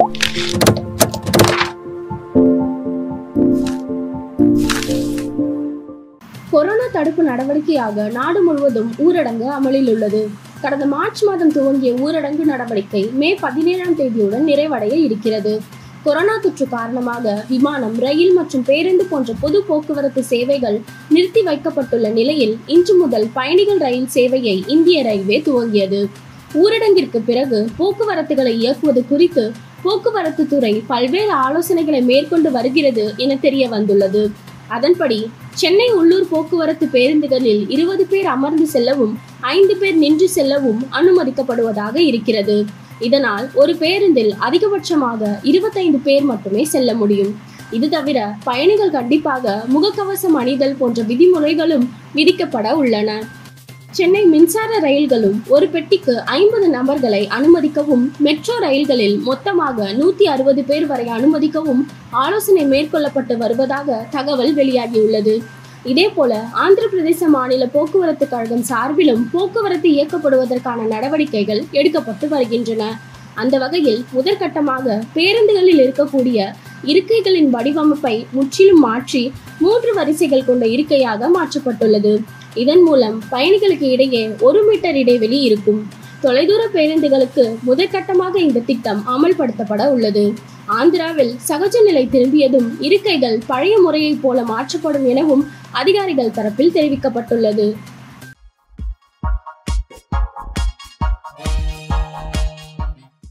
corona தடுப்பு நடவடிக்கையாக நாடு முழுவதும் ஊரடங்கு அமலில் உள்ளது கடந்த மார்ச் மாதம் துவங்கிய ஊரடங்கு நடவடிக்கை மே பதினேழாம் தேதியுடன் நிறைவடைய இருக்கிறது கொரோனா தொற்று காரணமாக விமானம் ரயில் மற்றும் பேருந்து போன்ற பொது போக்குவரத்து சேவைகள் நிறுத்தி வைக்கப்பட்டுள்ள நிலையில் இன்று முதல் பயணிகள் ரயில் சேவையை இந்திய ரயில்வே துவங்கியது ஊரடங்கிற்கு பிறகு போக்குவரத்துகளை இயக்குவது குறித்து போக்குவரத்து துறை பல்வேறு ஆலோசனைகளை மேற்கொண்டு வருகிறது என தெரிய வந்துள்ளது அதன்படி சென்னை உள்ளூர் போக்குவரத்து பேருந்துகளில் இருபது பேர் அமர்ந்து செல்லவும் ஐந்து பேர் நின்று செல்லவும் அனுமதிக்கப்படுவதாக இருக்கிறது இதனால் ஒரு பேருந்தில் அதிகபட்சமாக இருபத்தைந்து பேர் மட்டுமே செல்ல முடியும் இது தவிர பயணிகள் கண்டிப்பாக முகக்கவசம் அணிதல் போன்ற விதிமுறைகளும் விதிக்கப்பட உள்ளன சென்னை மின்சார ரயில்களும் ஒரு பெட்டிக்கு ஐம்பது நபர்களை அனுமதிக்கவும் மெட்ரோ ரயில்களில் மொத்தமாக நூத்தி அறுபது பேர் வரை அனுமதிக்கவும் ஆலோசனை மேற்கொள்ளப்பட்டு வருவதாக தகவல் வெளியாகியுள்ளது இதேபோல ஆந்திர பிரதேச மாநில போக்குவரத்து கழகம் சார்பிலும் போக்குவரத்து இயக்கப்படுவதற்கான நடவடிக்கைகள் எடுக்கப்பட்டு வருகின்றன அந்த வகையில் முதற்கட்டமாக பேருந்துகளில் இருக்கக்கூடிய இருக்கைகளின் வடிவமைப்பை முற்றிலும் மாற்றி மூன்று வரிசைகள் கொண்ட இருக்கையாக மாற்றப்பட்டுள்ளது இதன் மூலம் பயணிகளுக்கு இடையே ஒரு மீட்டர் இடைவெளி இருக்கும் தொலைதூர பேருந்துகளுக்கு முதற்கட்டமாக இந்த திட்டம் அமல்படுத்தப்பட உள்ளது ஆந்திராவில் சகஜ நிலை திரும்பியதும் இருக்கைகள் பழைய முறையைப் போல மாற்றப்படும் எனவும் அதிகாரிகள் தரப்பில் தெரிவிக்கப்பட்டுள்ளது